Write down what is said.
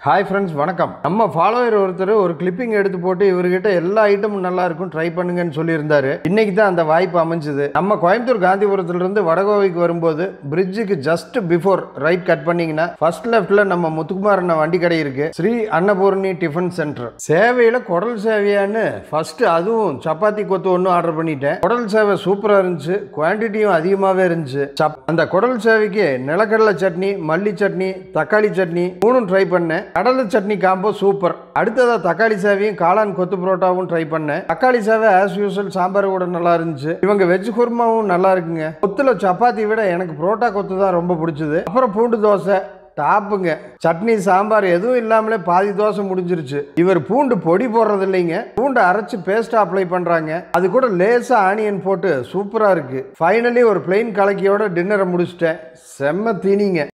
hi friends வணக்கம் நம்ம follower ஒருத்தர் ஒரு கிளிப்பிங் எடுத்து போட்டு இவர்கிட்ட எல்லா ஐட்டமும் நல்லா இருக்கும் ட்ரை பண்ணுங்கன்னு சொல்லியிருந்தாரு இன்னைக்கு தான் அந்த வாய்ப்பு அமைஞ்சது நம்ம கோயம்புத்தூர் காந்திபுரத்துல இருந்து வடகோவைக்கு வரும்போது பிரிட்ஜுக்கு ஜஸ்ட் பிஃபோர் ரைட் கட் பண்ணீங்கன்னா ஃபர்ஸ்ட் லெஃப்ட்ல நம்ம முத்துக்குமார் அண்ணா வண்டி கடை இருக்கு ஸ்ரீ அன்னபூர்ணி டிஃபன் சென்டர் சேவையில குடல் சேவையான்னு ஃபர்ஸ்ட் அதுவும் சப்பாத்தி கொத்து ஒன்று ஆர்டர் பண்ணிட்டேன் குடல் சேவை சூப்பரா இருந்துச்சு குவான்டிட்டியும் அதிகமாகவே இருந்துச்சு சப் அந்த குடல் சேவைக்கு நிலக்கடலை சட்னி மல்லி சட்னி தக்காளி சட்னி மூணும் ட்ரை பண்ணேன் கடலை சட்னி காம்போ சூப்பர் அடுத்ததா தக்காளி சேவையும் காளான் கொத்து புரோட்டாவும் ட்ரை பண்ணேன் தக்காளி சேவை ஆஸ் யூஸ்வல் சாம்பார் கூட நல்லா இருந்துச்சு இவங்க வெஜ் குருமாவும் நல்லா இருக்குங்க கொத்துல சப்பாத்தி விட எனக்கு புரோட்டா கொத்து தான் ரொம்ப பிடிச்சது அப்புறம் பூண்டு தோசை டாப்புங்க சட்னி சாம்பார் எதுவும் இல்லாமலே பாதி தோசை முடிஞ்சிருச்சு இவர் பூண்டு பொடி போடுறது இல்லைங்க பூண்டு அரைச்சு பேஸ்ட் அப்ளை பண்றாங்க அது கூட லேசா ஆனியன் போட்டு சூப்பரா இருக்கு ஃபைனலி ஒரு பிளெயின் கலக்கியோட டின்னரை முடிச்சிட்டேன் செம்ம தீனிங்க